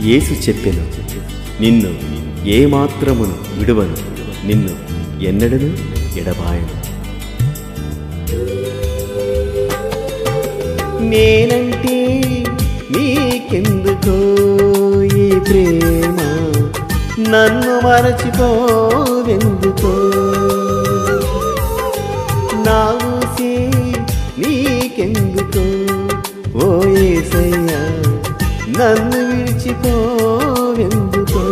యేసు చెప్పెను నిన్ను ఏమాత్రమును విడువను నిన్ను ఎన్నడను ఎడబాయను నేనంటే నీకెందుకో ఈ ప్రేమ నన్ను మరచిపోవెందుకో నా ఊసే నీకెందుకో ఓ ఏసయ్యా నన్ను విడిచిపోవెందుకో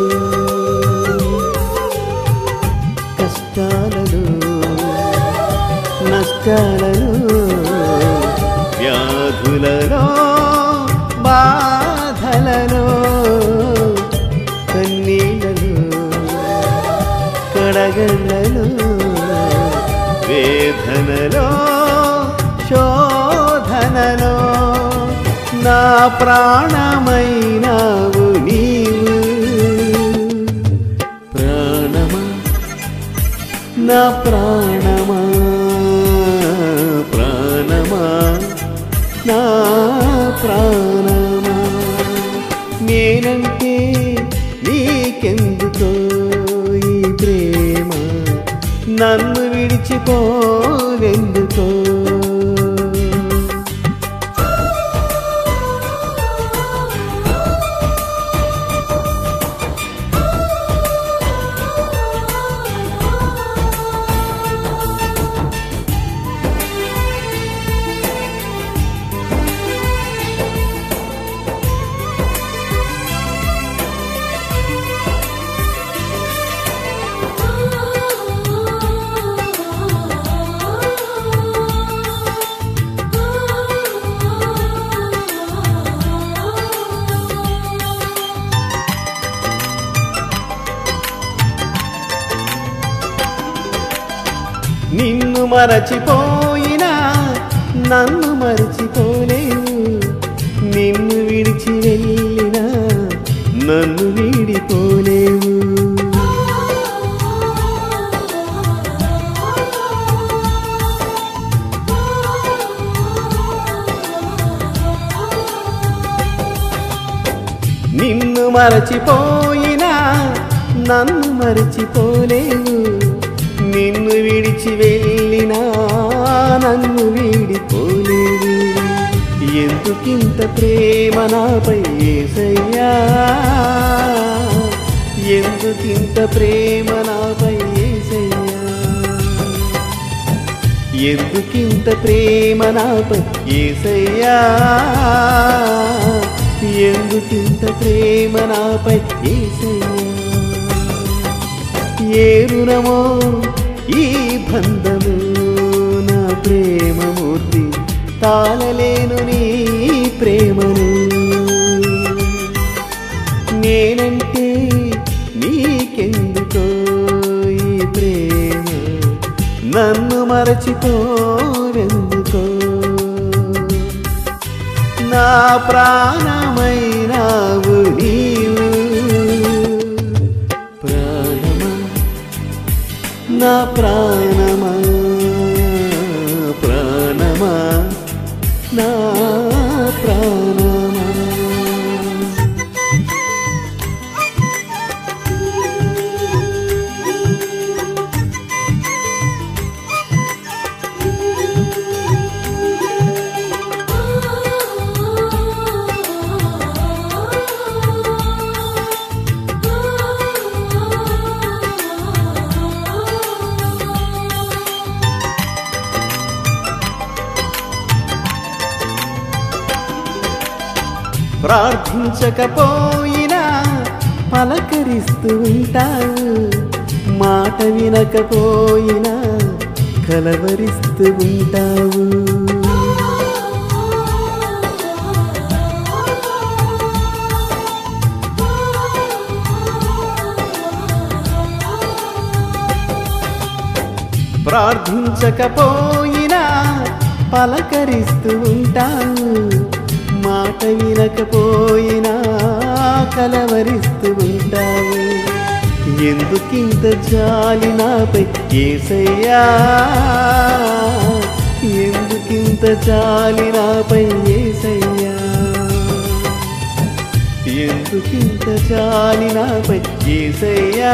కష్టాలను నష్టాలను వ్యాధులలో బాధలలో కన్నీళ్ళలో కడగళ్ళలో వేదనలో శోధనలో నా ప్రాణమైనావు నీవు ప్రాణమా నా ప్రాణమా ప్రాణమా నా ప్రాణమా నేనంటే నీకెందుకో ఈ ప్రేమ నన్ను విడిచిపోవెందుకో నిన్ను మరచిపోయినా నన్ను మరచిపోలేవు నిన్ను విడిచి వెళ్ళినా నన్ను వీడిపోలేవు నిన్ను మరచిపోయినా నన్ను మరచిపోలేవు నిన్ను విడిచి వెళ్ళినా నన్ను వీడిపోలేవు ఎందుకింత ప్రేమ నాపై ఏసయ్యా ఎందుకింత ప్రేమ నాపై ఏసయ్యా ఎందుకింత ప్రేమ నాపై ఏసయ్యా ఎందుకింత ప్రేమ నాపై ఏసయ్యా ఏ రుణమో ఈ బంధము నా ప్రేమమూర్తి తాళలేను నీ ప్రేమను నేనంటే నీకెందుకో ఈ ప్రేమ నన్ను మరచిపోవెందుకో నా ప్రాణమైనావు నీవు ప్రాణమా నా ప్రాణమా ప్రాణమా నా ప్రాణమా ప్రార్థించకపోయినా పలకరిస్తూ ఉంటావు మాట వినకపోయినా కలవరిస్తూ ఉంటావు ప్రార్థించకపోయినా పలకరిస్తూ ఉంటావు మాట వినకపోయినా కలవరిస్తూ ఉంటావు ఎందుకింత జాలి నాపై ఏసయ్యా ఎందుకింత జాలి నాపై ఏసయ్యా ఎందుకింత జాలి నాపై ఏసయ్యా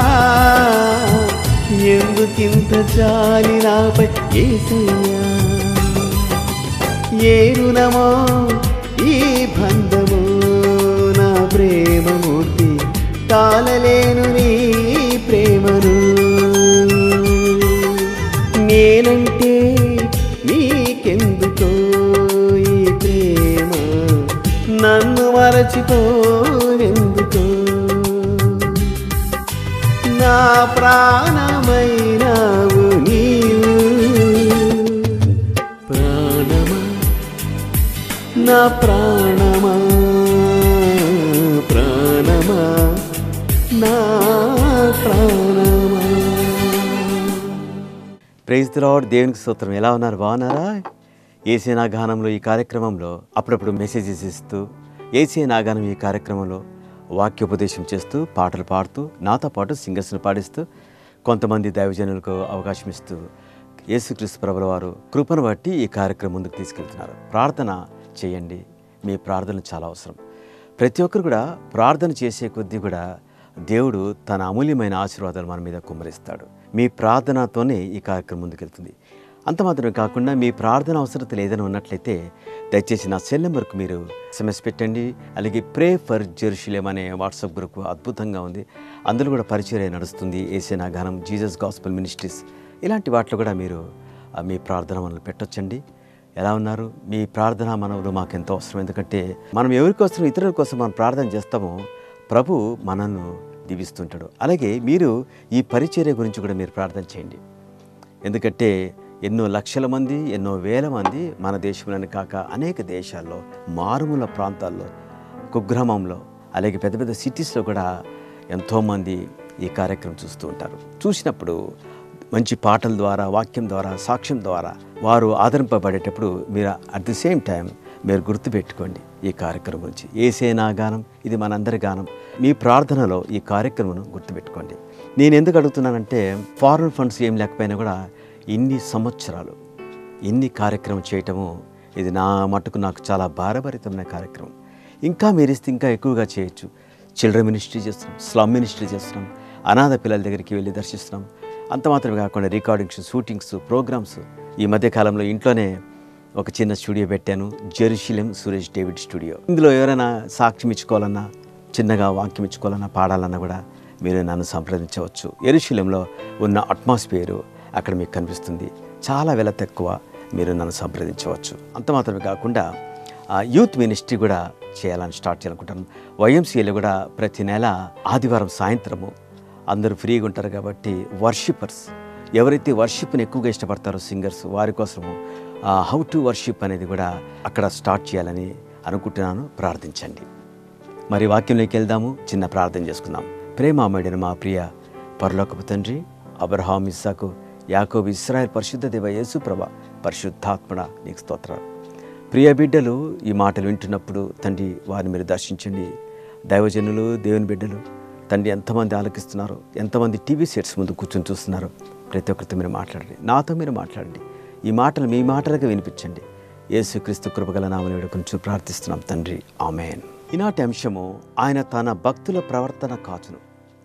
ఎందుకింత జాలి నాపై ఏసయ్యా ఏ రుణమో ఈ బంధము నా ప్రేమమూర్తి తాళలేను నీ ప్రేమను నేనంటే నీకెందుకో ఈ ప్రేమ నన్ను మరచిపోవెందుకో నా ప్రాణమైనావు నీవు ప్రాణమా నా ప్రాణమా ప్రాణమా నా ప్రాణమా ప్రైజ్ లార్డ్ దేవునికి స్తోత్రం ఎలా ఉన్నారు బాగున్నారా ఏసీ నాగానంలో ఈ కార్యక్రమంలో అప్పుడప్పుడు మెసేజెస్ ఇస్తూ ఏసీ నాగానం ఈ కార్యక్రమంలో వాక్యోపదేశం చేస్తూ పాటలు పాడుతూ నాతో పాటు సింగర్స్ను పాడిస్తూ కొంతమంది దైవజనులకు అవకాశం ఇస్తూ యేసుక్రీస్తు ప్రభుల వారు కృపను బట్టి ఈ కార్యక్రమం ముందుకు తీసుకెళ్తున్నారు ప్రార్థన చేయండి మీ ప్రార్థన చాలా అవసరం ప్రతి ఒక్కరు కూడా ప్రార్థన చేసే కొద్దీ కూడా దేవుడు తన అమూల్యమైన ఆశీర్వాదాలు మన మీద కుమ్మరిస్తాడు మీ ప్రార్థనతోనే ఈ కార్యక్రమం ముందుకెళ్తుంది అంత మాత్రమే కాకుండా మీ ప్రార్థన అవసరతలు ఏదైనా ఉన్నట్లయితే దయచేసి నా సెల్ నెంబర్కు మీరు ఎస్ఎంఎస్ పెట్టండి అలాగే ప్రే ఫర్ జెరూషలేం అనే వాట్సాప్ గ్రూప్ అద్భుతంగా ఉంది అందులో కూడా పరిచయం నడుస్తుంది ఏసేనా గానం జీసస్ గాస్పల్ మినిస్ట్రీస్ ఇలాంటి వాటిలో కూడా మీరు ఆ, మీ ప్రార్థన మనల్ని పెట్టొచ్చండి ఎలా ఉన్నారు మీ ప్రార్థన మనవులు మాకు ఎంతో అవసరం ఎందుకంటే మనం ఎవరి కోసం ఇతరుల కోసం మనం ప్రార్థన చేస్తామో ప్రభు మనల్ని దీవిస్తుంటాడు అలాగే మీరు ఈ పరిచర్య గురించి కూడా మీరు ప్రార్థన చేయండి ఎందుకంటే ఎన్నో లక్షల మంది ఎన్నో వేల మంది మన దేశంలోనే కాక అనేక దేశాల్లో మారుమూల ప్రాంతాల్లో కుగ్రామంలో అలాగే పెద్ద పెద్ద సిటీస్లో కూడా ఎంతోమంది ఈ కార్యక్రమం చూస్తూ ఉంటారు చూసినప్పుడు మంచి పాటల ద్వారా వాక్యం ద్వారా సాక్ష్యం ద్వారా వారు ఆదరింపబడేటప్పుడు మీరు అట్ ది సేమ్ టైం మీరు గుర్తుపెట్టుకోండి ఈ కార్యక్రమం గురించి ఏసే నా గానం ఇది మనందరి గానం మీ ప్రార్థనలో ఈ కార్యక్రమం గుర్తుపెట్టుకోండి నేను ఎందుకు అడుగుతున్నానంటే ఫారెన్ ఫండ్స్ ఏం లేకపోయినా కూడా ఇన్ని సంవత్సరాలు ఇన్ని కార్యక్రమం చేయటము ఇది నా మటుకు నాకు చాలా భారభరితమైన కార్యక్రమం ఇంకా మీరు ఇస్తే ఇంకా ఎక్కువగా చేయొచ్చు చిల్డ్రన్ మినిస్ట్రీ చేస్తున్నాం స్లమ్ మినిస్ట్రీ చేస్తున్నాం అనాథ పిల్లల దగ్గరికి వెళ్ళి దర్శిస్తున్నాం అంత మాత్రమే కాకుండా రికార్డింగ్స్ షూటింగ్స్ ప్రోగ్రామ్స్ ఈ మధ్య కాలంలో ఇంట్లోనే ఒక చిన్న స్టూడియో పెట్టాను జెరూషలేం సురేష్ డేవిడ్ స్టూడియో ఇందులో ఎవరైనా సాక్ష్యం ఇచ్చుకోవాలన్నా చిన్నగా వాక్యం ఇచ్చుకోవాలన్నా పాడాలన్నా కూడా మీరు నన్ను సంప్రదించవచ్చు ఎరుశలంలో ఉన్న అట్మాస్ఫియరు అక్కడ మీకు కనిపిస్తుంది చాలా వెల తక్కువ మీరు నన్ను సంప్రదించవచ్చు అంత మాత్రమే కాకుండా ఆ, యూత్ మినిస్ట్రీ కూడా చేయాలని స్టార్ట్ చేయాలనుకుంటాను వైఎంసీఏలో కూడా ప్రతి నెల ఆదివారం సాయంత్రము అందరూ ఫ్రీగా ఉంటారు కాబట్టి వర్షిపర్స్ ఎవరైతే వర్షిప్ని ఎక్కువగా ఇష్టపడతారో సింగర్స్ వారి కోసము హౌ టు వర్షిప్ అనేది కూడా అక్కడ స్టార్ట్ చేయాలని అనుకుంటున్నాను ప్రార్థించండి మరి వాక్యంలోకి వెళ్దాము చిన్న ప్రార్థన చేసుకుందాం ప్రేమామడిన మా ప్రియ పరలోకపు తండ్రి అబ్రహాం ఇస్సాకు యాకోబు ఇస్రాయల్ పరిశుద్ధ దేవ యేసు ప్రభ పరిశుద్ధాత్మడ నీకు స్తోత్రాలు ప్రియ బిడ్డలు ఈ మాటలు వింటున్నప్పుడు తండ్రి వారిని మీరు దర్శించండి దైవజనులు దేవుని బిడ్డలు తండ్రి ఎంతమంది ఆలకిస్తున్నారు ఎంతమంది టీవీ సెట్స్ ముందు కూర్చొని చూస్తున్నారు ప్రతి ఒక్కరితో మీరు మాట్లాడండి నాతో మీరు మాట్లాడండి ఈ మాటలు మీ మాటలుగా వినిపించండి యేసుక్రీస్తు కృపగల నామని వేడుకొని ప్రార్థిస్తున్నాం తండ్రి ఆమెన్ ఈనాటి అంశము ఆయన తన భక్తుల ప్రవర్తన కాచును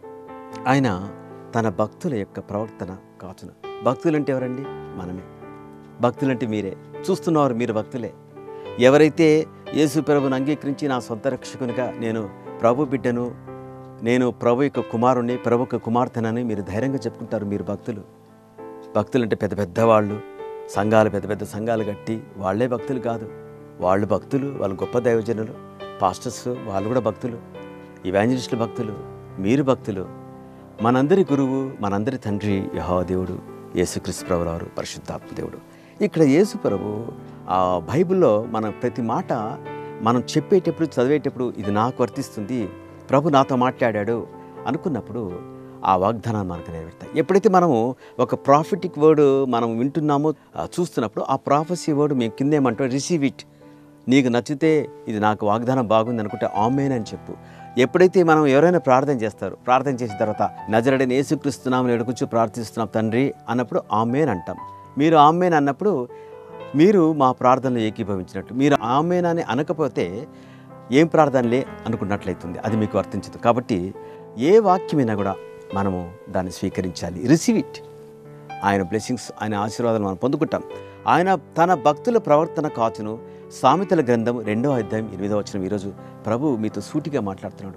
ఆయన తన భక్తుల యొక్క ప్రవర్తన కాచును భక్తులంటే ఎవరండి మనమే భక్తులంటే మీరే చూస్తున్నవారు మీరు భక్తులే ఎవరైతే యేసు ప్రభుని అంగీకరించి నా సొంత రక్షకునిగా నేను ప్రభు బిడ్డను నేను ప్రభు యొక్క కుమారుణ్ణి ప్రభు యొక్క కుమార్తెనని మీరు ధైర్యంగా చెప్పుకుంటారు మీరు భక్తులు భక్తులు అంటే పెద్ద పెద్ద వాళ్ళు సంఘాలు పెద్ద పెద్ద సంఘాలు కట్టి వాళ్ళే భక్తులు కాదు వాళ్ళు భక్తులు వాళ్ళు గొప్ప దైవజనులు పాస్టర్స్ వాళ్ళు కూడా భక్తులు ఇవాంజలిస్టులు భక్తులు మీరు భక్తులు మనందరి గురువు మనందరి తండ్రి యహో దేవుడు యేసుక్రీస్తు ప్రభు వారు పరిశుద్ధాత్మ దేవుడు ఇక్కడ యేసు ప్రభు ఆ బైబిల్లో మన ప్రతి మాట మనం చెప్పేటప్పుడు చదివేటప్పుడు ఇది నాకు వర్తిస్తుంది ప్రభు నాతో మాట్లాడాడు అనుకున్నప్పుడు ఆ వాగ్దానాన్ని మనకు నెరవేరుతాయి ఎప్పుడైతే మనము ఒక ప్రాఫిటిక్ వర్డ్ మనం వింటున్నామో ఆ, చూస్తున్నప్పుడు ఆ ప్రాఫెసీ వర్డ్ మేము కిందేమంటాం రిసీవ్ ఇట్ నీకు నచ్చితే ఇది నాకు వాగ్దానం బాగుంది అనుకుంటే ఆమెన్ అని చెప్పు ఎప్పుడైతే మనం ఎవరైనా ప్రార్థన చేస్తారు ప్రార్థన చేసిన తర్వాత నజరడని యేసుక్రీస్తున్నాం ఎడుకుచ్చు ప్రార్థిస్తున్నాం తండ్రి అన్నప్పుడు ఆమెన్ అంటాం మీరు ఆమెన్ అన్నప్పుడు మీరు మా ప్రార్థనలో ఏకీభవించినట్టు మీరు ఆమెన్ అని అనకపోతే ఏం ప్రార్థనలే అనుకున్నట్లయితుంది అది మీకు వర్తించదు కాబట్టి ఏ వాక్యమైనా కూడా మనము దాన్ని స్వీకరించాలి రిసీవ్ ఇట్ ఆయన బ్లెస్సింగ్స్ ఆయన ఆశీర్వాదాలు మనం పొందుకుంటాం ఆయన తన భక్తుల ప్రవర్తన కాచును సామెతల గ్రంథం రెండో అధ్యాయం ఎనిమిదో వచ్చిన ఈరోజు ప్రభు మీతో సూటిగా మాట్లాడుతున్నాడు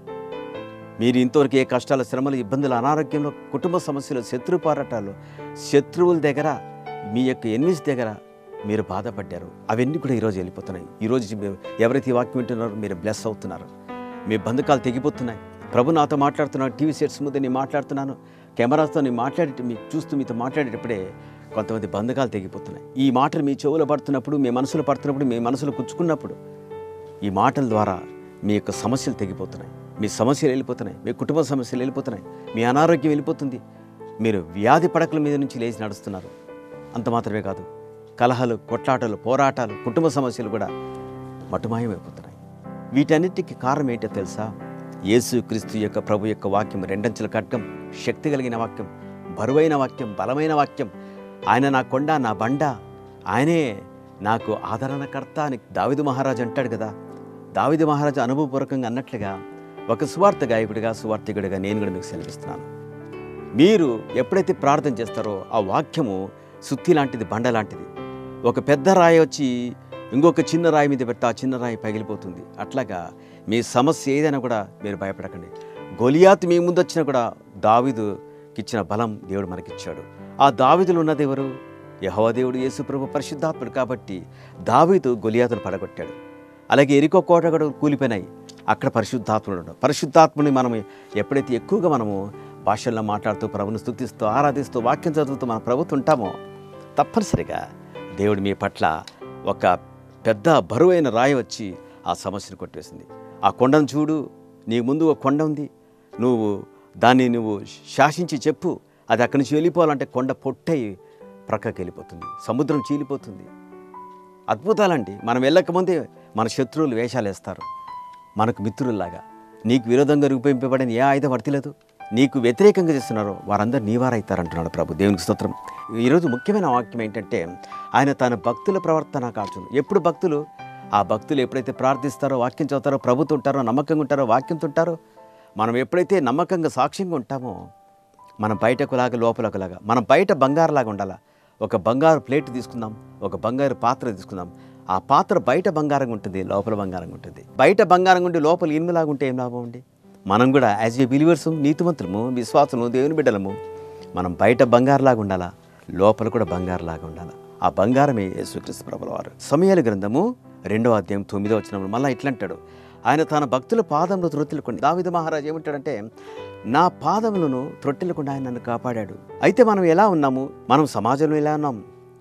మీరు ఇంతవరకు ఏ కష్టాలు శ్రమలు ఇబ్బందులు అనారోగ్యంలో కుటుంబ సమస్యలు శత్రు పోరాటాలు శత్రువుల దగ్గర మీ యొక్క ఎనిమిస్ దగ్గర మీరు బాధపడ్డారు అవన్నీ కూడా ఈరోజు వెళ్ళిపోతున్నాయి ఈరోజు మీరు ఎవరైతే ఈ వాక్యం వింటున్నారో మీరు బ్లెస్ అవుతున్నారు మీ బంధకాలు తెగిపోతున్నాయి ప్రభు నాతో మాట్లాడుతున్నాను టీవీ సెట్స్ ముందు నేను మాట్లాడుతున్నాను కెమెరాస్తో నేను మాట్లాడే మీకు చూస్తూ మీతో మాట్లాడేటప్పుడే కొంతమంది బంధకాలు తెగిపోతున్నాయి ఈ మాటలు మీ చెవులో పడుతున్నప్పుడు మీ మనసులో పడుతున్నప్పుడు మీ మనసులో కుచ్చుకున్నప్పుడు ఈ మాటల ద్వారా మీ యొక్క సమస్యలు తెగిపోతున్నాయి మీ సమస్యలు వెళ్ళిపోతున్నాయి మీ కుటుంబ సమస్యలు వెళ్ళిపోతున్నాయి మీ అనారోగ్యం వెళ్ళిపోతుంది మీరు వ్యాధి పడకల మీద నుంచి లేచి నడుస్తున్నారు అంత మాత్రమే కాదు కలహాలు కొట్లాటలు పోరాటాలు కుటుంబ సమస్యలు కూడా మటుమాయమైపోతున్నాయి వీటన్నిటికీ కారణం ఏంటో తెలుసా యేసు క్రీస్తు యొక్క ప్రభు యొక్క వాక్యం రెండంచెల ఖడ్గం శక్తి కలిగిన వాక్యం బరువైన వాక్యం బలమైన వాక్యం ఆయన నా కొండ నా బండ ఆయనే నాకు ఆదరణకర్త అని దావిదు మహారాజు అంటాడు కదా దావిదు మహారాజు అనుభవపూర్వకంగా అన్నట్లుగా ఒక సువార్త గాయకుడిగా సువార్థికుడిగా నేను కూడా మీకు సెలవిస్తున్నాను మీరు ఎప్పుడైతే ప్రార్థన చేస్తారో ఆ వాక్యము సుత్తి లాంటిది బండ లాంటిది ఒక పెద్ద రాయి వచ్చి ఇంకొక చిన్న రాయి మీద పెడితే ఆ చిన్న రాయి పగిలిపోతుంది అట్లాగా మీ సమస్య ఏదైనా కూడా మీరు భయపడకండి గొలియాత్ మీ ముందు వచ్చినా కూడా దావిదుకి ఇచ్చిన బలం దేవుడు మనకిచ్చాడు ఆ దావిదులు ఉన్నది ఎవరు యహోవా దేవుడు యేసు ప్రభు పరిశుద్ధాత్ముడు కాబట్టి దావీదు గొలియాతును పడగొట్టాడు అలాగే ఎరికో కోట కూడా కూలిపోయినాయి అక్కడ పరిశుద్ధాత్ముడు ఉన్నాడు. పరిశుద్ధాత్ముని మనం ఎప్పుడైతే ఎక్కువగా మనము భాషల్లో మాట్లాడుతూ ప్రభుని స్థుతిస్తూ ఆరాధిస్తూ వాక్యం చదువుతూ మన ప్రభుత్వం ఉంటామో తప్పనిసరిగా దేవుడు మీ పట్ల ఒక పెద్ద బరువైన రాయి వచ్చి ఆ సమస్యను కొట్టేసింది ఆ కొండను చూడు నీ ముందు ఒక కొండ ఉంది నువ్వు దాన్ని నువ్వు శాసించి చెప్పు అది అక్కడి నుంచి వెళ్ళిపోవాలంటే కొండ పొట్టై ప్రక్కకి వెళ్ళిపోతుంది సముద్రం చీలిపోతుంది అద్భుతాలండి మనం వెళ్ళకముందే మన శత్రువులు వేషాలు వేస్తారు మనకు మిత్రుల్లాగా నీకు విరోధంగా రూపింపబడిన ఏ ఆయుధం వర్తిలేదు నీకు వ్యతిరేకంగా చేస్తున్నారో వారందరూ నీవారైతారంటున్నాడు ప్రభు దేవునికి స్తోత్రం ఈరోజు ముఖ్యమైన వాక్యం ఏంటంటే ఆయన తన భక్తుల ప్రవర్తన కాచును ఎప్పుడు భక్తులు ఆ భక్తులు ఎప్పుడైతే ప్రార్థిస్తారో వాక్యం చదువుతారో ప్రభుత్వం ఉంటారో నమ్మకంగా ఉంటారో వాక్యంతో ఉంటారో మనం ఎప్పుడైతే నమ్మకంగా సాక్ష్యంగా ఉంటామో మనం బయటకు లాగా లోపలకు లాగా మనం బయట బంగారులాగా ఉండాలా ఒక బంగారు ప్లేట్ తీసుకుందాం ఒక బంగారు పాత్ర తీసుకుందాం ఆ పాత్ర బయట బంగారంగా ఉంటుంది లోపల బంగారంగా ఉంటుంది బయట బంగారంగా ఉండి లోపల ఇనుములాగా ఉంటే ఏం లాభం అండి మనం కూడా యాజ్ ఏ బిలీవర్స్ నీతిమంతులము విశ్వాసము దేవుని బిడ్డలము మనం బయట బంగారులాగా ఉండాలా లోపల కూడా బంగారులాగా ఉండాలా ఆ బంగారమే యేసుక్రీస్తు ప్రభుల వారు సమయాల గ్రంథము రెండో అధ్యాయం తొమ్మిదో వచ్చినప్పుడు మళ్ళీ ఇట్లా అంటాడు ఆయన తన భక్తుల పాదంలో త్రొట్టిల్లుకొని దావిద మహారాజు ఏమంటాడంటే నా పాదములను త్రొట్టిల్లకుండా ఆయన నన్ను కాపాడాడు అయితే మనం ఎలా ఉన్నాము మనం సమాజంలో ఎలా ఉన్నాం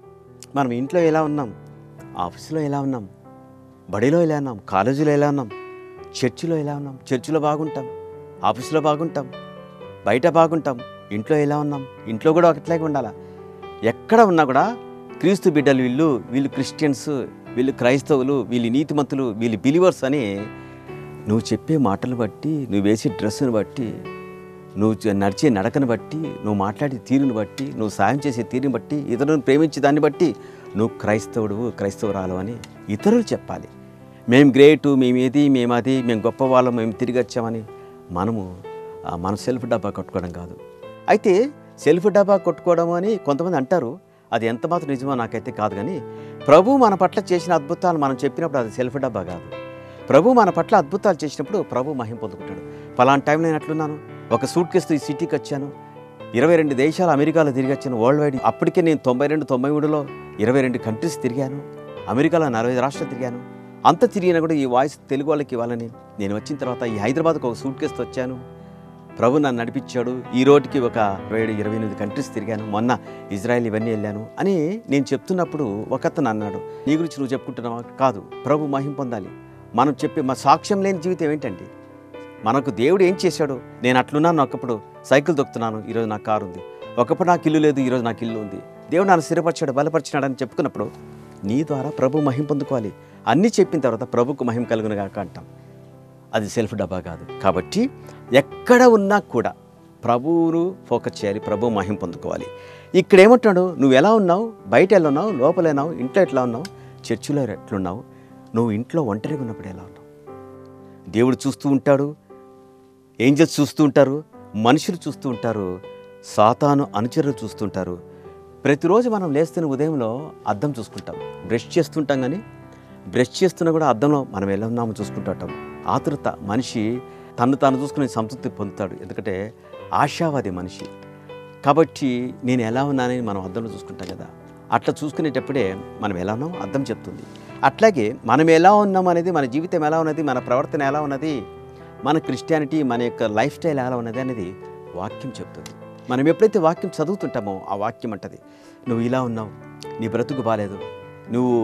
మనం ఇంట్లో ఎలా ఉన్నాం ఆఫీసులో ఎలా ఉన్నాం బడిలో ఎలా ఉన్నాం కాలేజీలో ఎలా ఉన్నాం చర్చిలో ఎలా ఉన్నాం చర్చిలో బాగుంటాం ఆఫీసులో బాగుంటాం బయట బాగుంటాం ఇంట్లో ఎలా ఉన్నాం ఇంట్లో కూడా అట్లాగే ఉండాలా ఎక్కడ ఉన్నా కూడా క్రీస్తు బిడ్డలు వీళ్ళు వీళ్ళు క్రిస్టియన్స్ వీళ్ళు క్రైస్తవులు వీళ్ళు నీతిమంతులు వీళ్ళు బిలీవర్స్ అని నువ్వు చెప్పే మాటలు బట్టి నువ్వు వేసే డ్రెస్సును బట్టి నువ్వు చే- నడిచే నడకను బట్టి నువ్వు మాట్లాడే తీరుని బట్టి నువ్వు సాయం చేసే తీరుని బట్టి ఇతరులను ప్రేమించే దాన్ని బట్టి నువ్వు క్రైస్తవుడు క్రైస్తవురాలు అని ఇతరులు చెప్పాలి మేము గ్రేటు మేము ఇది మేము అది మేము గొప్ప వాళ్ళం మేము తిరిగి వచ్చామని మనము ఆ, మన సెల్ఫ్ డబ్బా కొట్టుకోవడం కాదు అయితే సెల్ఫ్ డబ్బా కొట్టుకోవడం అని కొంతమంది అంటారు అది ఎంత మాత్రం నిజమో నాకైతే కాదు కానీ ప్రభు మన పట్ల చేసిన అద్భుతాలు మనం చెప్పినప్పుడు అది సెల్ఫ్ డబ్బా కాదు ప్రభు మన పట్ల అద్భుతాలు చేసినప్పుడు ప్రభు మహిం పొందుకుంటాడు ఫలానా టైంలో నేను అట్లున్నాను ఒక సూట్ కేసుతో ఈ సిటీకి వచ్చాను ఇరవై రెండు దేశాలు అమెరికాలో తిరిగి వచ్చాను వరల్డ్ వైడ్ అప్పటికే నేను తొంభై రెండు తొంభై మూడులో ఇరవై రెండు కంట్రీస్ తిరిగాను అమెరికాలో నలభై రాష్ట్రాలు తిరిగాను అంత తిరిగినా కూడా ఈ వాయిస్ తెలుగు వాళ్ళకి ఇవ్వాలని నేను వచ్చిన తర్వాత ఈ హైదరాబాద్కి ఒక సూట్ కేసుతో వచ్చాను ప్రభు నన్ను నడిపించాడు ఈ రోడ్డుకి ఒక ఇరవై ఏడు ఇరవై ఎనిమిది కంట్రీస్ తిరిగాను మొన్న ఇజ్రాయెల్ ఇవన్నీ వెళ్ళాను అని నేను చెప్తున్నప్పుడు ఒక అతను అన్నాడు నీ గురించి నువ్వు చెప్పుకుంటున్నావా కాదు ప్రభు మహిం పొందాలి మనం చెప్పే మా సాక్ష్యం లేని జీవితం ఏంటండి మనకు దేవుడు ఏం చేశాడు నేను అట్లున్నాను ఒకప్పుడు సైకిల్ దొక్కుతున్నాను ఈరోజు నాకు కారు ఉంది ఒకప్పుడు నాకు ఇల్లు లేదు ఈరోజు నాకు ఇల్లు ఉంది దేవుడు నన్ను స్థిరపరిచాడు బలపరిచినాడు అని చెప్పుకున్నప్పుడు నీ ద్వారా ప్రభు మహిం పొందుకోవాలి అన్నీ చెప్పిన తర్వాత ప్రభుకు మహిం కలుగునుగాక అంటాం అది సెల్ఫ్ డబ్బా కాదు కాబట్టి ఎక్కడ ఉన్నా కూడా ప్రభువును ఫోకస్ చేయాలి ప్రభు మహిం పొందుకోవాలి ఇక్కడ ఏమంటున్నాడు నువ్వు ఎలా ఉన్నావు బయట ఎలా ఉన్నావు లోపల ఉన్నావు ఇంట్లో ఎట్లా ఉన్నావు చర్చిలో ఎట్లున్నావు నువ్వు ఇంట్లో ఒంటరిగా ఉన్నప్పుడు ఎలా ఉన్నావు దేవుడు చూస్తూ ఉంటాడు ఏంజల్స్ చూస్తూ ఉంటారు మనుషులు చూస్తూ ఉంటారు సాతాను అనుచరులు చూస్తుంటారు ప్రతిరోజు మనం లేస్తున్న ఉదయంలో అద్దం చూసుకుంటాం బ్రష్ చేస్తుంటాం కానీ బ్రష్ చేస్తున్నా కూడా అద్దంలో మనం ఎలా ఉన్నామో చూసుకుంటుంటాం ఆతృత మనిషి తను తాను చూసుకుని సంతృప్తి పొందుతాడు ఎందుకంటే ఆశావాది మనిషి కాబట్టి నేను ఎలా ఉన్నానని మనం అద్దంలో చూసుకుంటాం కదా అట్లా చూసుకునేటప్పుడే మనం ఎలా ఉన్నామో అద్దం చెప్తుంది అట్లాగే మనం ఎలా ఉన్నాం అనేది మన జీవితం ఎలా ఉన్నది మన ప్రవర్తన ఎలా ఉన్నది మన క్రిస్టియానిటీ మన యొక్క లైఫ్ స్టైల్ ఎలా ఉన్నది అనేది వాక్యం చెప్తుంది మనం ఎప్పుడైతే వాక్యం చదువుతుంటామో ఆ వాక్యం అంటది నువ్వు ఇలా ఉన్నావు నీ బ్రతుకు బాలేదు నువ్వు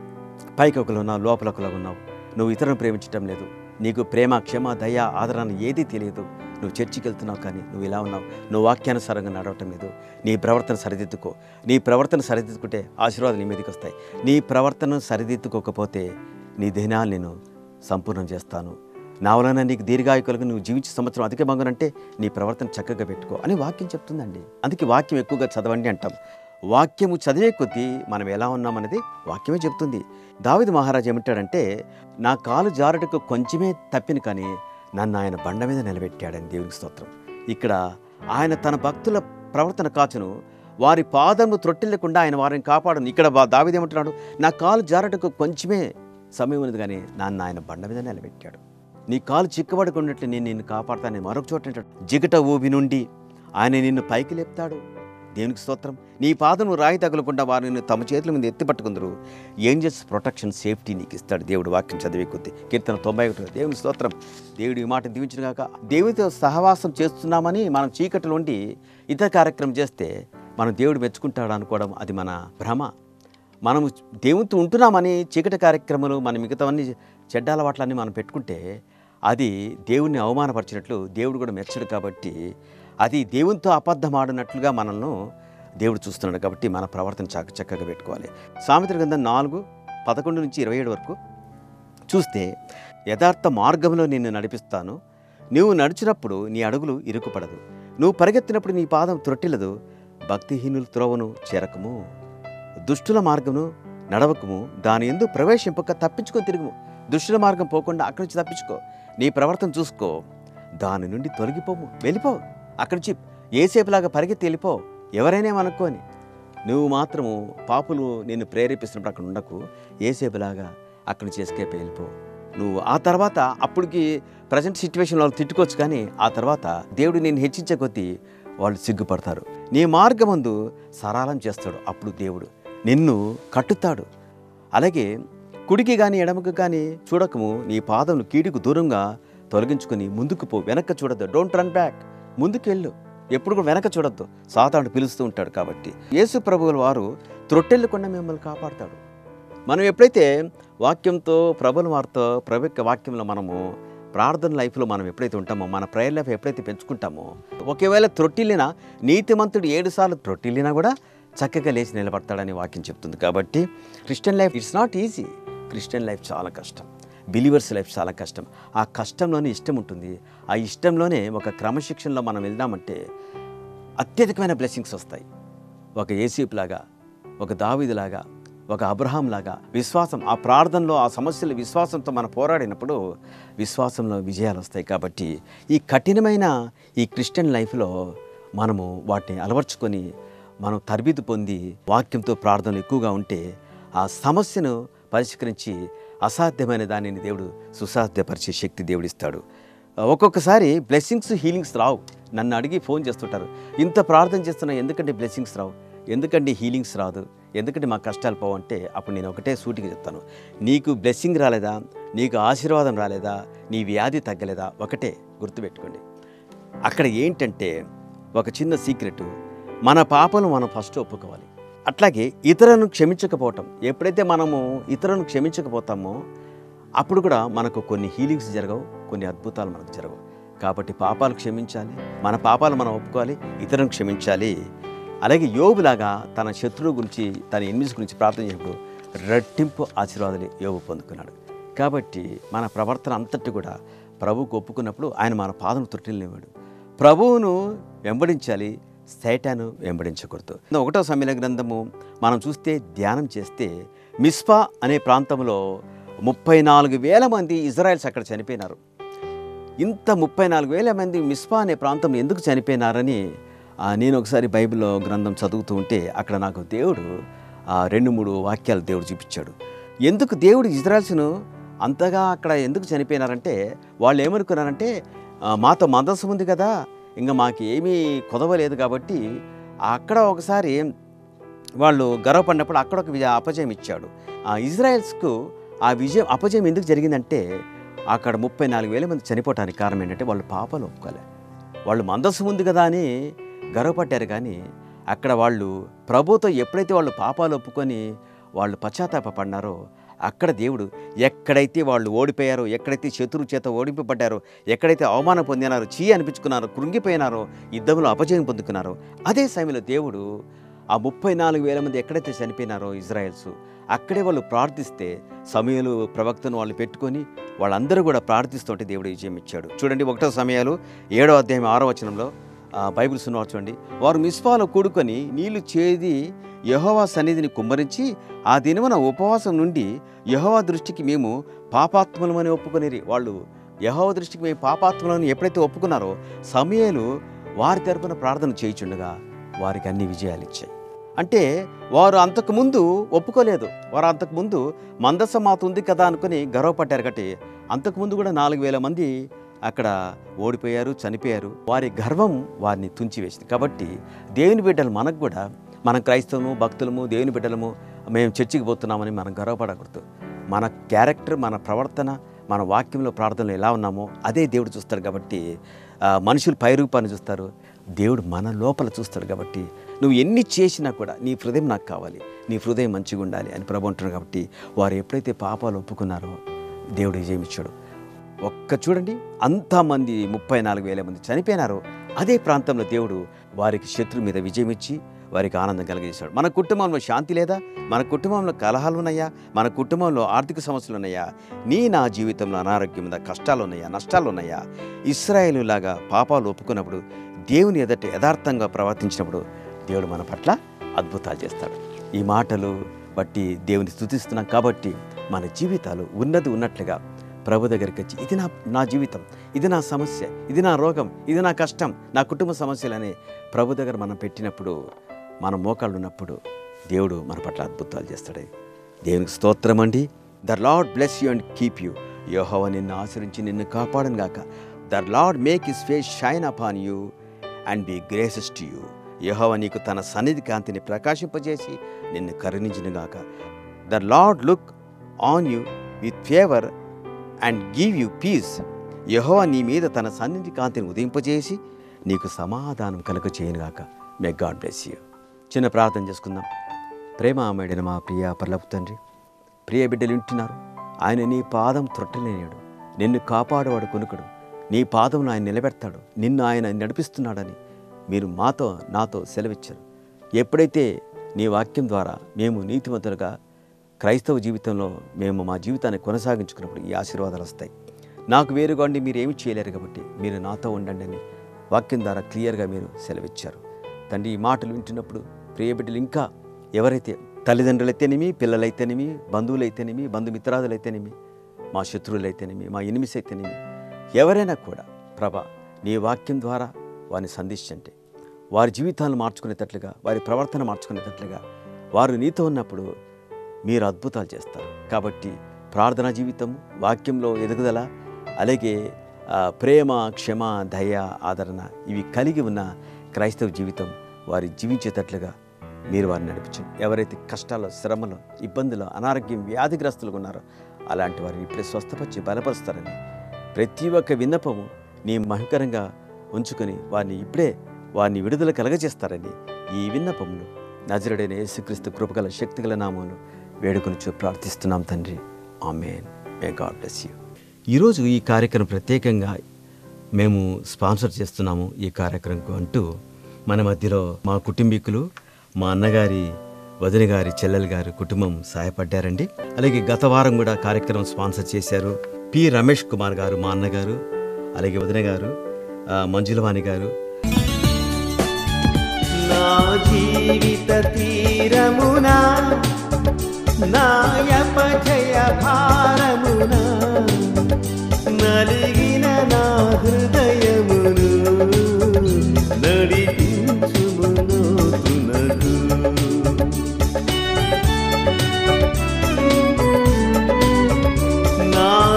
పైకి ఒకలా ఉన్నావు లోపల ఒకలా ఉన్నావు నువ్వు ఇతరులను ప్రేమించటం లేదు నీకు ప్రేమ క్షమ దయ ఆదరణ ఏదీ తెలియదు నువ్వు చర్చికి వెళ్తున్నావు కానీ నువ్వు ఇలా ఉన్నావు నువ్వు వాక్యానుసారంగా నడవటం లేదు నీ ప్రవర్తన సరిదిద్దుకో నీ ప్రవర్తన సరిదిద్దుకుంటే ఆశీర్వాదాలు నీ మీదకి వస్తాయి నీ ప్రవర్తన సరిదిద్దుకోకపోతే నీ దినాలు నేను సంపూర్ణం చేస్తాను నా వలన నీకు దీర్ఘాయుకులకు నువ్వు జీవించే సంవత్సరం అధిక అంటే నీ ప్రవర్తన చక్కగా పెట్టుకో అని వాక్యం చెప్తుందండి అందుకే వాక్యం ఎక్కువగా చదవండి అంటాం వాక్యము చదివే కొద్దీ మనం ఎలా ఉన్నామనేది వాక్యమే చెప్తుంది దావిది మహారాజు ఏమంటాడంటే నా కాలు జారుటకు కొంచెమే తప్పిన కానీ నన్ను ఆయన బండ మీద నిలబెట్టాడని దేవునికి స్తోత్రం ఇక్కడ ఆయన తన భక్తుల ప్రవర్తన కాచును వారి పాదము త్రొట్టిల్లకుండా ఆయన వారిని కాపాడను ఇక్కడ బా- దావీదు ఏమంటున్నాడు నా కాలు జారటకు కొంచెమే సమయం ఉన్నది కానీ నన్ను ఆయన బండ మీద నిలబెట్టాడు నీ కాలు చిక్కబడకున్నట్లు నేను నిన్ను కాపాడతాను మరొక చోట అంటాడు జిగట ఊబి నుండి ఆయన నిన్ను పైకి లేపుతాడు దేవునికి స్తోత్రం నీ పాదము రాయి తగలకుండా వారు నిన్ను తమ చేతుల మీద ఎత్తి పట్టుకుందరు ఏంజల్స్ ప్రొటెక్షన్ సేఫ్టీ నీకు ఇస్తాడు దేవుడు వాక్యం చదివే కొద్దీ కీర్తన తొంభై ఒకటి దేవుని స్తోత్రం దేవుడు ఈ మాట దీవించిన కాక దేవుడితో సహవాసం చేస్తున్నామని మనం చీకటిలో ఉండి ఇతర కార్యక్రమం చేస్తే మనం దేవుడు మెచ్చుకుంటాడు అనుకోవడం అది మన భ్రమ మనము దేవునితో ఉంటున్నామని చీకటి కార్యక్రమాలు మన మిగతావన్నీ చెడ్డ అలవాట్లన్నీ మనం పెట్టుకుంటే అది దేవుణ్ణి అవమానపరిచినట్లు దేవుడు కూడా మెచ్చడు కాబట్టి అది దేవునితో అబద్ధం ఆడినట్లుగా మనల్ని దేవుడు చూస్తున్నాడు కాబట్టి మన ప్రవర్తన చక్క చక్కగా పెట్టుకోవాలి సామెతల గ్రంథం నాలుగు పదకొండు నుంచి ఇరవై ఏడు వరకు చూస్తే యథార్థ మార్గంలో నిన్ను నడిపిస్తాను నువ్వు నడిచినప్పుడు నీ అడుగులు ఇరుకుపడదు నువ్వు పరిగెత్తినప్పుడు నీ పాదం త్రొట్టిలదు భక్తిహీనుల త్రోవను చేరకము దుష్టుల మార్గమును నడవకము దాని ఎందు ప్రవేశింపక తప్పించుకొని తిరుగుము దుష్టుల మార్గం పోకుండా అక్కడి నుంచి తప్పించుకో నీ ప్రవర్తన చూసుకో దాని నుండి తొలగిపోము వెళ్ళిపో అక్కడి నుంచి ఏసేపులాగా పరిగెత్తి వెళ్ళిపో ఎవరైనా అనుకోని నువ్వు మాత్రము పాపులు నిన్ను ప్రేరేపిస్తున్నప్పుడు అక్కడ ఉండకు ఏసేపులాగా అక్కడి నుంచి ఎస్కేప్ వెళ్ళిపో నువ్వు ఆ తర్వాత అప్పటికి ప్రజెంట్ సిచ్యువేషన్ వాళ్ళు తిట్టుకోవచ్చు కానీ ఆ తర్వాత దేవుడు నేను హెచ్చించే కొద్దీ వాళ్ళు సిగ్గుపడతారు నీ మార్గమందు సరళం చేస్తాడు అప్పుడు దేవుడు నిన్ను కట్టుతాడు అలాగే కుడికి కానీ ఎడమకు కానీ చూడకము నీ పాదములు కీడుకు దూరంగా తొలగించుకొని ముందుకు పో వెనక్కి చూడొద్దు డోంట్ రన్ బ్యాక్ ముందుకు వెళ్ళు ఎప్పుడు కూడా వెనక చూడొద్దు సాతాను పిలుస్తూ ఉంటాడు కాబట్టి యేసు ప్రభువుల వారు త్రొట్టెళ్ళకుండా మిమ్మల్ని కాపాడతాడు మనం ఎప్పుడైతే వాక్యంతో ప్రభుల వారితో ప్రభు యొక్క వాక్యంలో మనము ప్రార్థన లైఫ్లో మనం ఎప్పుడైతే ఉంటామో మన ప్రేయర్ లైఫ్ ఎప్పుడైతే పెంచుకుంటామో ఒకవేళ త్రొట్టిల్లినా నీతిమంతుడు ఏడు సార్లు త్రొట్టిల్లినా కూడా చక్కగా లేచి నిలబడతాడని వాక్యం చెప్తుంది కాబట్టి Christian life it's not easy Christian life చాలా కష్టం బిలీవర్స్ లైఫ్ చాలా కష్టం ఆ కష్టంలోనే ఇష్టం ఉంటుంది ఆ ఇష్టంలోనే ఒక క్రమశిక్షణలో మనం వెళ్దామంటే అత్యధికమైన బ్లెస్సింగ్స్ వస్తాయి ఒక ఏసీప్ లాగా ఒక దావీదులాగా ఒక అబ్రహాం లాగా విశ్వాసం ఆ ప్రార్థనలో ఆ సమస్యలు విశ్వాసంతో మనం పోరాడినప్పుడు విశ్వాసంలో విజయాలు వస్తాయి కాబట్టి ఈ కఠినమైన ఈ క్రిస్టియన్ లైఫ్లో మనము వాటిని అలవర్చుకొని మనం తరబిదు పొంది వాక్యంతో ప్రార్థనలు ఎక్కువగా ఉంటే ఆ సమస్యను పరిష్కరించి అసాధ్యమైన దానిని దేవుడు సుసాధ్యపరిచే శక్తి దేవుడిస్తాడు ఒక్కొక్కసారి బ్లెస్సింగ్స్ హీలింగ్స్ రావు నన్ను అడిగి ఫోన్ చేస్తుంటారు ఇంత ప్రార్థన చేస్తున్నా ఎందుకంటే బ్లెస్సింగ్స్ రావు ఎందుకంటే హీలింగ్స్ రాదు ఎందుకంటే మా కష్టాలు పోవు అంటే అప్పుడు నేను ఒకటే సూటిగా చెప్తాను నీకు బ్లెస్సింగ్ రాలేదా నీకు ఆశీర్వాదం రాలేదా నీ వ్యాధి తగ్గలేదా ఒకటే గుర్తుపెట్టుకోండి అక్కడ ఏంటంటే ఒక చిన్న సీక్రెట్ మన పాపలు మనం ఫస్ట్ ఒప్పుకోవాలి అట్లాగే ఇతరులను క్షమించకపోవటం ఎప్పుడైతే మనము ఇతరులను క్షమించకపోతామో అప్పుడు కూడా మనకు కొన్ని హీలింగ్స్ జరగవు కొన్ని అద్భుతాలు మనకు జరగవు కాబట్టి పాపాలు క్షమించాలి మన పాపాలు మనం ఒప్పుకోవాలి ఇతరులను క్షమించాలి అలాగే యోబులాగా తన శత్రువు గురించి తన ఎనిమిస్ గురించి ప్రార్థన చేసినప్పుడు రెట్టింపు ఆశీర్వాదాలు యోబు పొందుకున్నాడు కాబట్టి మన ప్రవర్తన అంతటి కూడా ప్రభువుకు ఒప్పుకున్నప్పుడు ఆయన మన పాదం తొట్టిల్నివ్వడు ప్రభువును వెంబడించాలి సైటాను వెంబడించకూడదు ఒకటో సమ్మెల గ్రంథము మనం చూస్తే ధ్యానం చేస్తే మిస్పా అనే ప్రాంతంలో ముప్పై నాలుగు వేల మంది ఇజ్రాయెల్స్ అక్కడ చనిపోయినారు ఇంత ముప్పై నాలుగు వేల మంది మిస్పా అనే ప్రాంతంలో ఎందుకు చనిపోయినారని ఆ, నేను ఒకసారి బైబిల్లో గ్రంథం చదువుతూ ఉంటే అక్కడ నాకు దేవుడు ఆ, రెండు మూడు వాక్యాలు దేవుడు చూపించాడు ఎందుకు దేవుడు ఇజ్రాయల్స్ను అంతగా అక్కడ ఎందుకు చనిపోయినారంటే వాళ్ళు ఏమనుకున్నారంటే ఆ, మాతో మందస్సు ఉంది కదా ఇంకా మాకు ఏమీ కొదవలేదు కాబట్టి అక్కడ ఒకసారి వాళ్ళు గర్వపడినప్పుడు అక్కడ ఒక విజయ అపజయం ఇచ్చాడు ఆ ఇజ్రాయెల్స్కు ఆ విజయం అపజయం ఎందుకు జరిగిందంటే అక్కడ ముప్పై నాలుగు వేల మంది చనిపోవటానికి కారణం ఏంటంటే వాళ్ళు పాపాలు ఒప్పుకోలే వాళ్ళు మందస్సు ఉంది కదా అని గర్వపడ్డారు కానీ అక్కడ వాళ్ళు ప్రభుతో ఎప్పుడైతే వాళ్ళు పాపాలు ఒప్పుకొని వాళ్ళు పశ్చాత్తాపడినారో అక్కడ దేవుడు ఎక్కడైతే వాళ్ళు ఓడిపోయారో ఎక్కడైతే శత్రువు చేత ఓడింపబడ్డారో ఎక్కడైతే అవమానం పొందినారో చీ అనిపించుకున్నారో కృంగిపోయినారో యుద్ధంలో అపజయం పొందుకున్నారో అదే సమయంలో దేవుడు ఆ ముప్పై నాలుగు వేల మంది ఎక్కడైతే చనిపోయినారో ఇజ్రాయెల్స్ అక్కడే వాళ్ళు ప్రార్థిస్తే సమయాలు ప్రవక్తను వాళ్ళు పెట్టుకొని వాళ్ళందరూ కూడా ప్రార్థిస్తుంటే దేవుడు విజయం ఇచ్చాడు చూడండి ఒకటో సమయాలు ఏడో అధ్యాయం ఆరో వచనంలో ఆ, బైబిల్స్ ఉన్నవారు చూడండి వారు మిస్పాలో కూడుకొని నీళ్లు చేది యహోవా సన్నిధిని కుమ్మరించి ఆ దినమున ఉపవాసం నుండి యహోవా దృష్టికి మేము పాపాత్ములమని ఒప్పుకొనిరి వాళ్ళు యహోవా దృష్టికి మేము పాపాత్ములని ఎప్పుడైతే ఒప్పుకున్నారో సమయాలు వారి తరపున ప్రార్థన చేయుచుండగా వారికి అన్ని విజయాలు ఇచ్చాయి అంటే వారు అంతకుముందు ఒప్పుకోలేదు వారు అంతకుముందు మందస మాత ఉంది కదా అనుకుని గర్వపడ్డారు కాబట్టి అంతకుముందు కూడా నాలుగు వేల మంది అక్కడ ఓడిపోయారు చనిపోయారు వారి గర్వం వారిని తుంచివేసింది కాబట్టి దేవుని బిడ్డలు మనకు కూడా మనం క్రైస్తవము భక్తులము దేవుని బిడ్డలము మేము చర్చికి పోతున్నామని మనం గర్వపడకూడదు మన క్యారెక్టర్ మన ప్రవర్తన మన వాక్యంలో ప్రార్థనలు ఎలా ఉన్నామో అదే దేవుడు చూస్తాడు కాబట్టి ఆ, మనుషులు పై రూపాన్ని చూస్తారు దేవుడు మన లోపల చూస్తాడు కాబట్టి నువ్వు ఎన్ని చేసినా కూడా నీ హృదయం నాకు కావాలి నీ హృదయం మంచిగా ఉండాలి అని ప్రభు అంటున్నాడు కాబట్టి వారు ఎప్పుడైతే పాపాలు ఒప్పుకున్నారో దేవుడు విజయం ఇచ్చాడు ఒక్క చూడండి అంతమంది ముప్పై నాలుగు వేల మంది చనిపోయినారో అదే ప్రాంతంలో దేవుడు వారికి శత్రు మీద విజయం ఇచ్చి వారికి ఆనందం కలిగజేశాడు మన కుటుంబంలో శాంతి లేదా మన కుటుంబంలో కలహాలు ఉన్నాయా మన కుటుంబంలో ఆర్థిక సమస్యలు ఉన్నాయా నీ నా జీవితంలో అనారోగ్యం ఉందా కష్టాలు ఉన్నాయా నష్టాలు ఉన్నాయా ఇస్రాయేలు లాగా పాపాలు ఒప్పుకున్నప్పుడు దేవుని ఎదట యథార్థంగా ప్రవర్తించినప్పుడు దేవుడు మన పట్ల అద్భుతాలు చేస్తాడు ఈ మాటలు బట్టి దేవుని స్తుతిస్తున్నాం కాబట్టి మన జీవితాలు ఉన్నది ఉన్నట్లుగా ప్రభు దగ్గరికి వచ్చి ఇది నా నా జీవితం ఇది నా సమస్య ఇది నా రోగం ఇది నా కష్టం నా కుటుంబ సమస్యలని ప్రభు దగ్గర మనం పెట్టినప్పుడు మన మోకాళ్ళు ఉన్నప్పుడు దేవుడు మన పట్ల అద్భుతాలు చేస్తాడు దేవునికి స్తోత్రం అండి the Lord bless you and keep you యోహవ నిన్ను ఆచరించి నిన్ను కాపాడను గాక the Lord make his face shine upon you and be gracious to you యహోవ నీకు తన సన్నిధి కాంతిని ప్రకాశింపజేసి నిన్ను కరుణించును గాక the Lord look on you with favour and give you peace యహోవ నీ మీద తన సన్నిధి కాంతిని ఉదయింపజేసి నీకు సమాధానం కలుగ చేయనుగాక మే గాడ్ బ్లెస్ యూ చిన్న ప్రార్థన చేసుకుందాం ప్రేమ ఆమెడిన మా ప్రియ పర్లపు తండ్రి ప్రియ బిడ్డలు వింటున్నారు ఆయన నీ పాదం త్రొట్టలేనాడు నిన్ను కాపాడవాడు కొనుకడు నీ పాదంలో ఆయన నిలబెడతాడు నిన్ను ఆయన నడిపిస్తున్నాడని మీరు మాతో నాతో సెలవిచ్చారు ఎప్పుడైతే నీ వాక్యం ద్వారా మేము నీతిమంతులుగా క్రైస్తవ జీవితంలో మేము మా జీవితాన్ని కొనసాగించుకున్నప్పుడు ఈ ఆశీర్వాదాలు వస్తాయి నాకు వేరుగా ఉండి మీరు ఏమి చేయలేరు కాబట్టి మీరు నాతో ఉండండి అని వాక్యం ద్వారా క్లియర్గా మీరు సెలవిచ్చారు తండ్రి ఈ మాటలు వింటున్నప్పుడు ప్రియ బిడ్డలు ఇంకా ఎవరైతే తల్లిదండ్రులైతేనేమి పిల్లలైతేనేమి బంధువులైతేనేమి బంధుమిత్రాదులైతేనేమి మా శత్రువులైతేనేమి మా ఎనిమిస్ అయితేనేమి ఎవరైనా కూడా ప్రభా నీ వాక్యం ద్వారా వారిని సంధించండి వారి జీవితాలను మార్చుకునేటట్లుగా వారి ప్రవర్తన మార్చుకునేటట్లుగా వారు నీతో ఉన్నప్పుడు మీరు అద్భుతాలు చేస్తారు కాబట్టి ప్రార్థనా జీవితం వాక్యంలో ఎదుగుదల అలాగే ఆ, ప్రేమ క్షమ దయ ఆదరణ ఇవి కలిగి ఉన్న క్రైస్తవ జీవితం వారి జీవించేటట్లుగా మీరు వారిని నడిపించండి ఎవరైతే కష్టాల్లో శ్రమలో ఇబ్బందులు అనారోగ్యం వ్యాధిగ్రస్తులుగా ఉన్నారో అలాంటి వారిని ఇప్పుడే స్వస్థపరిచి బలపరుస్తారని ప్రతి ఒక్క విన్నపము నీ మహికరంగా ఉంచుకొని వారిని ఇప్పుడే వారిని విడుదల కలగజేస్తారని ఈ విన్నపములు నజరుడైన యేసుక్రీస్తు కృపగల శక్తిగల నామమును వేడుకొనిచూ ప్రార్థిస్తున్నాం తండ్రి amen may God bless you ఈరోజు ఈ కార్యక్రమం ప్రత్యేకంగా మేము స్పాన్సర్ చేస్తున్నాము ఈ కార్యక్రమం అంటూ మన మధ్యలో మా కుటుంబీకులు మా అన్నగారి వదిన గారి చెల్లెలు గారి కుటుంబం సహాయపడ్డారండి అలాగే గత వారం కూడా కార్యక్రమం స్పాన్సర్ చేశారు పి రమేష్ కుమార్ గారు మా అన్నగారు అలాగే వదిన గారు ఆ, మంజులవాణి గారు నా జీవిత తీరమునా నాయపజయ భారం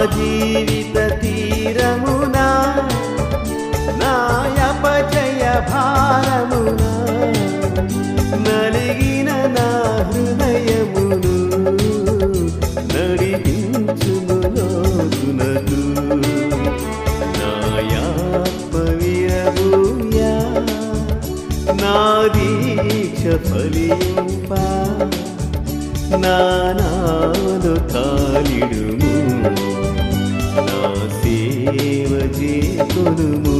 జీవిత తీరమునా నాయపజయ భారమునా నలిగిన నా హృదయమును నడిపించుములోతునకు నాయాత్మ విరబూయా నా దీక్ష ఫలింపా నానాలు తాలిడుము నా సేవ చేకొనుము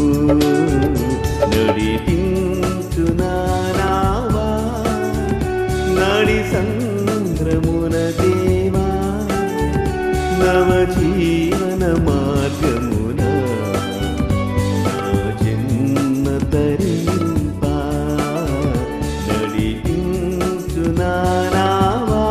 నడిపించు నానావా నడి సంద్రమున దేవా నవ జీవన మార్గమున నా జన్మ తరింపా నడిపించు నానావా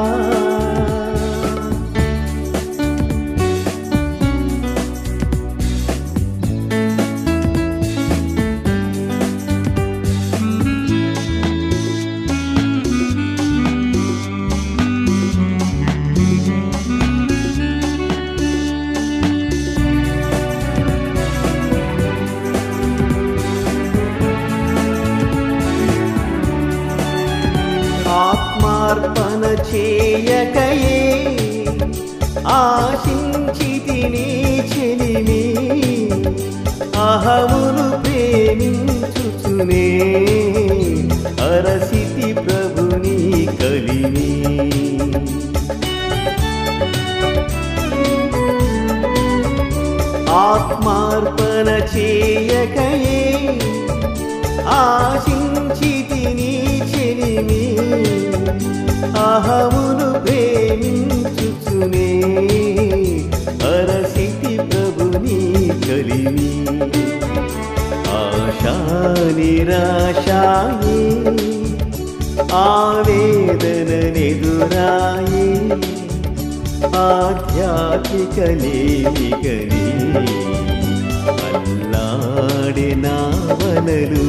ఆత్మార్పణ చేయకయే ఆశించితిని చెలిమి అహమును ప్రేమించుచునే అరసితి ప్రభుని కలిమి ఆత్మార్పణ చేయకయే ఆశించితిని చెలిమి అహమును ప్రేమించుచునే అరసితి ప్రభుని కలిమి ఆశా నిరాశాయే ఆవేదన నెదురాయే ఆధ్యాత్మిక లేఖని అల్లాడే నావనలు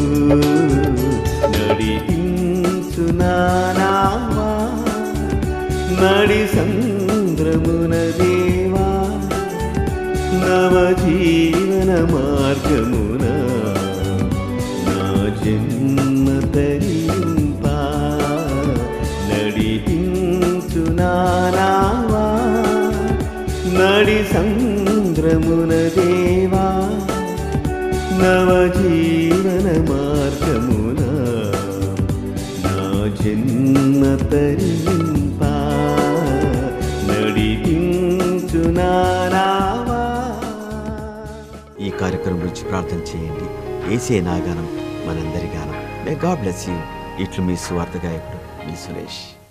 నడిపించు నానావా నడి సంద్రమున దేవా నవ జీవన మార్గమున నా జన్మ తరింపా నడిపించు నానావా నడి సంద్రమున దేవా నవ జీవన మార్గమున నా జన్మ తరింపా నడిపించు నానావా ఈ కార్యక్రమం గురించి ప్రార్థన చేయండి ఏసే నాగానం మనందరి గానం మే గాడ్ బ్లెస్ యూ ఇట్లు మీ సువార్త గాయకుడు మీ సురేష్